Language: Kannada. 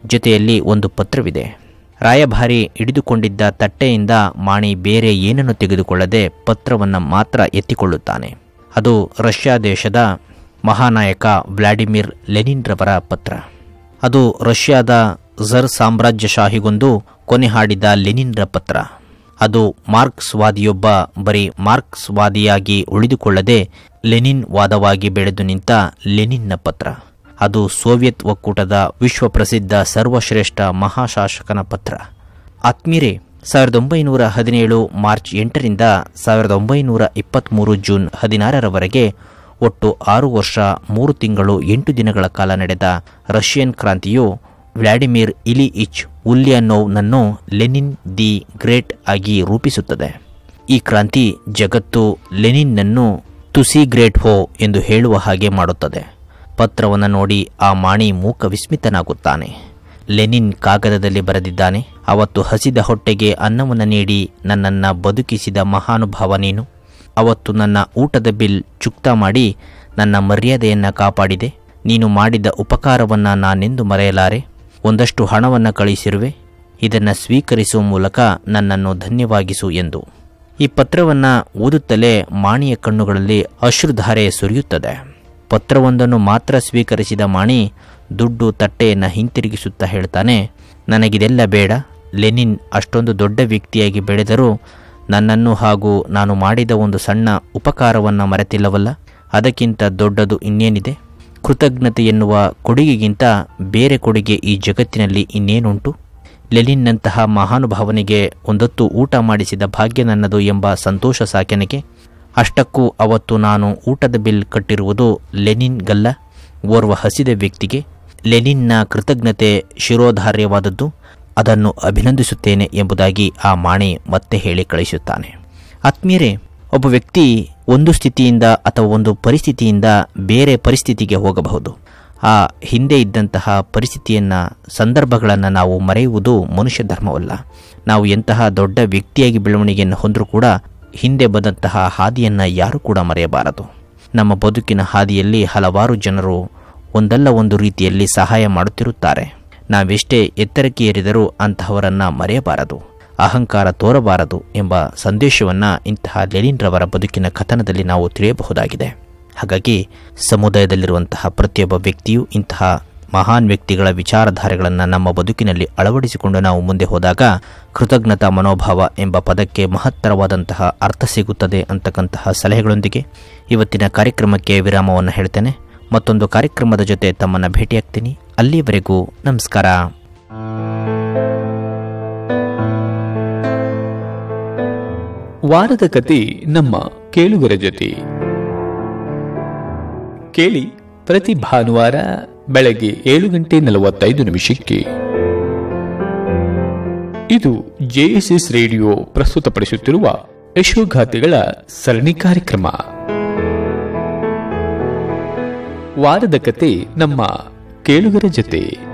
ಜೊತೆಯಲ್ಲಿ ಒಂದು ಪತ್ರವಿದೆ ರಾಯಭಾರಿ ಹಿಡಿದುಕೊಂಡಿದ್ದ ತಟ್ಟೆಯಿಂದ ಮಾಣಿ ಬೇರೆ ಏನನ್ನು ತೆಗೆದುಕೊಳ್ಳದೆ ಪತ್ರವನ್ನು ಮಾತ್ರ ಎತ್ತಿಕೊಳ್ಳುತ್ತಾನೆ ಅದು ರಷ್ಯಾ ದೇಶದ ಮಹಾನಾಯಕ ವ್ಲಾಡಿಮಿರ್ ಲೆನಿನ್ರವರ ಪತ್ರ ಅದು ರಷ್ಯಾದ ಝರ್ ಸಾಮ್ರಾಜ್ಯಶಾಹಿಗೊಂದು ಕೊನೆ ಹಾಡಿದ ಲೆನಿನ್ರ ಪತ್ರ ಅದು ಮಾರ್ಕ್ಸ್ವಾದಿಯೊಬ್ಬ ಬರೀ ಮಾರ್ಕ್ಸ್ವಾದಿಯಾಗಿ ಉಳಿದುಕೊಳ್ಳದೆ ಲೆನಿನ್ ವಾದವಾಗಿ ಬೆಳೆದು ನಿಂತ ಲೆನಿನ್ನ ಪತ್ರ ಅದು ಸೋವಿಯತ್ ಒಕ್ಕೂಟದ ವಿಶ್ವಪ್ರಸಿದ್ಧ ಸರ್ವಶ್ರೇಷ್ಠ ಮಹಾಶಾಸಕನ ಪತ್ರ ಆತ್ಮೀರೆ ಸಾವಿರದ ಒಂಬೈನೂರ ಹದಿನೇಳು ಮಾರ್ಚ್ ಎಂಟರಿಂದ ಸಾವಿರದ ಒಂಬೈನೂರ ಇಪ್ಪತ್ತ್ಮೂರು ಜೂನ್ ಹದಿನಾರರವರೆಗೆ ಒಟ್ಟು ಆರು ವರ್ಷ ಮೂರು ತಿಂಗಳು ಎಂಟು ದಿನಗಳ ಕಾಲ ನಡೆದ ರಷ್ಯನ್ ಕ್ರಾಂತಿಯು ವ್ಲಾಡಿಮಿರ್ ಇಲಿಇಚ್ ಉಲ್ಯಾನೋವ್ನನ್ನು ಲೆನಿನ್ ದಿ ಗ್ರೇಟ್ ಆಗಿ ರೂಪಿಸುತ್ತದೆ ಈ ಕ್ರಾಂತಿ ಜಗತ್ತು ಲೆನಿನ್ನನ್ನು ತುಸಿ ಗ್ರೇಟ್ ಹೋ ಎಂದು ಹೇಳುವ ಹಾಗೆ ಮಾಡುತ್ತದೆ ಪತ್ರವನ್ನು ನೋಡಿ ಆ ಮಾಣಿ ಮೂಕ ವಿಸ್ಮಿತನಾಗುತ್ತಾನೆ ಲೆನಿನ್ ಕಾಗದದಲ್ಲಿ ಬರೆದಿದ್ದಾನೆ ಅವತ್ತು ಹಸಿದ ಹೊಟ್ಟೆಗೆ ಅನ್ನವನ್ನು ನೀಡಿ ನನ್ನನ್ನು ಬದುಕಿಸಿದ ಮಹಾನುಭಾವ ನೀನು ಅವತ್ತು ನನ್ನ ಊಟದ ಬಿಲ್ ಚುಕ್ತ ಮಾಡಿ ನನ್ನ ಮರ್ಯಾದೆಯನ್ನು ಕಾಪಾಡಿದೆ ನೀನು ಮಾಡಿದ ಉಪಕಾರವನ್ನು ನಾನೆಂದು ಮರೆಯಲಾರೆ ಒಂದಷ್ಟು ಹಣವನ್ನು ಕಳಿಸಿರುವೆ ಇದನ್ನು ಸ್ವೀಕರಿಸುವ ಮೂಲಕ ನನ್ನನ್ನು ಧನ್ಯವಾಗಿಸು ಎಂದು ಈ ಪತ್ರವನ್ನು ಓದುತ್ತಲೇ ಮಾಣಿಯ ಕಣ್ಣುಗಳಲ್ಲಿ ಅಶ್ರುಧಾರೆ ಸುರಿಯುತ್ತದೆ ಪತ್ರವೊಂದನ್ನು ಮಾತ್ರ ಸ್ವೀಕರಿಸಿದ ಮಾಣಿ ದುಡ್ಡು ತಟ್ಟೆಯನ್ನು ಹಿಂತಿರುಗಿಸುತ್ತಾ ಹೇಳ್ತಾನೆ ನನಗಿದೆಲ್ಲ ಬೇಡ ಲೆನಿನ್ ಅಷ್ಟೊಂದು ದೊಡ್ಡ ವ್ಯಕ್ತಿಯಾಗಿ ಬೆಳೆದರೂ ನನ್ನನ್ನು ಹಾಗೂ ನಾನು ಮಾಡಿದ ಒಂದು ಸಣ್ಣ ಉಪಕಾರವನ್ನು ಮರೆತಿಲ್ಲವಲ್ಲ ಅದಕ್ಕಿಂತ ದೊಡ್ಡದು ಇನ್ನೇನಿದೆ ಕೃತಜ್ಞತೆ ಎನ್ನುವ ಕೊಡುಗೆಗಿಂತ ಬೇರೆ ಕೊಡುಗೆ ಈ ಜಗತ್ತಿನಲ್ಲಿ ಇನ್ನೇನುಂಟು ಲೆನಿನ್ನಂತಹ ಮಹಾನುಭಾವನಿಗೆ ಒಂದೊತ್ತು ಊಟ ಮಾಡಿಸಿದ ಭಾಗ್ಯ ನನ್ನದು ಎಂಬ ಸಂತೋಷ ಸಾಕೆನಗೆ ಅಷ್ಟಕ್ಕೂ ಅವತ್ತು ನಾನು ಊಟದ ಬಿಲ್ ಕಟ್ಟಿರುವುದು ಲೆನಿನ್ಗಲ್ಲ ಓರ್ವ ಹಸಿದ ವ್ಯಕ್ತಿಗೆ ಲೆನಿನ್ನ ಕೃತಜ್ಞತೆ ಶಿರೋಧಾರ್ಯವಾದದ್ದು ಅದನ್ನು ಅಭಿನಂದಿಸುತ್ತೇನೆ ಎಂಬುದಾಗಿ ಆ ಮಾಣಿ ಮತ್ತೆ ಹೇಳಿ ಕಳಿಸುತ್ತಾನೆ ಆತ್ಮೀಯರೇ ಒಬ್ಬ ವ್ಯಕ್ತಿ ಒಂದು ಸ್ಥಿತಿಯಿಂದ ಅಥವಾ ಒಂದು ಪರಿಸ್ಥಿತಿಯಿಂದ ಬೇರೆ ಪರಿಸ್ಥಿತಿಗೆ ಹೋಗಬಹುದು ಆ ಹಿಂದೆ ಇದ್ದಂತಹ ಪರಿಸ್ಥಿತಿಯನ್ನು ಸಂದರ್ಭಗಳನ್ನು ನಾವು ಮರೆಯುವುದು ಮನುಷ್ಯ ಧರ್ಮವಲ್ಲ ನಾವು ಎಂತಹ ದೊಡ್ಡ ವ್ಯಕ್ತಿಯಾಗಿ ಬೆಳವಣಿಗೆಯನ್ನು ಹೊಂದರೂ ಕೂಡ ಹಿಂದೆ ಬಂದಂತಹ ಹಾದಿಯನ್ನು ಯಾರೂ ಕೂಡ ಮರೆಯಬಾರದು ನಮ್ಮ ಬದುಕಿನ ಹಾದಿಯಲ್ಲಿ ಹಲವಾರು ಜನರು ಒಂದಲ್ಲ ಒಂದು ರೀತಿಯಲ್ಲಿ ಸಹಾಯ ಮಾಡುತ್ತಿರುತ್ತಾರೆ ನಾವೆಷ್ಟೇ ಎತ್ತರಕ್ಕೆ ಏರಿದರೂ ಅಂತಹವರನ್ನು ಮರೆಯಬಾರದು ಅಹಂಕಾರ ತೋರಬಾರದು ಎಂಬ ಸಂದೇಶವನ್ನು ಇಂತಹ ಲೆನಿನ್ರವರ ಬದುಕಿನ ಕಥನದಲ್ಲಿ ನಾವು ತಿಳಿಯಬಹುದಾಗಿದೆ ಹಾಗಾಗಿ ಸಮುದಾಯದಲ್ಲಿರುವಂತಹ ಪ್ರತಿಯೊಬ್ಬ ವ್ಯಕ್ತಿಯೂ ಇಂತಹ ಮಹಾನ್ ವ್ಯಕ್ತಿಗಳ ವಿಚಾರಧಾರೆಗಳನ್ನು ನಮ್ಮ ಬದುಕಿನಲ್ಲಿ ಅಳವಡಿಸಿಕೊಂಡು ನಾವು ಮುಂದೆ ಹೋದಾಗ ಕೃತಜ್ಞತಾ ಮನೋಭಾವ ಎಂಬ ಪದಕ್ಕೆ ಮಹತ್ತರವಾದಂತಹ ಅರ್ಥ ಸಿಗುತ್ತದೆ ಅಂತಕ್ಕಂತಹ ಸಲಹೆಗಳೊಂದಿಗೆ ಇವತ್ತಿನ ಕಾರ್ಯಕ್ರಮಕ್ಕೆ ವಿರಾಮವನ್ನು ಹೇಳ್ತೇನೆ ಮತ್ತೊಂದು ಕಾರ್ಯಕ್ರಮದ ಜೊತೆ ತಮ್ಮನ್ನು ಭೇಟಿಯಾಗ್ತೀನಿ ಅಲ್ಲಿಯವರೆಗೂ ನಮಸ್ಕಾರ ವಾರದ ಕತೆ ನಮ್ಮ ಕೇಳುಗರ ಜೊತೆ ಕೇಳಿ ಪ್ರತಿ ಭಾನುವಾರ ಬೆಳಗ್ಗೆ ಏಳು ಗಂಟೆ ನಲವತ್ತೈದು ನಿಮಿಷಕ್ಕೆ ಇದು ಜೆಎಸ್ಎಸ್ ರೇಡಿಯೋ ಪ್ರಸ್ತುತಪಡಿಸುತ್ತಿರುವ ಯಶೋಗಾಥೆಗಳ ಸರಣಿ ಕಾರ್ಯಕ್ರಮ ವಾರದ ಕತೆ ನಮ್ಮ ಕೇಳುಗರ ಜೊತೆ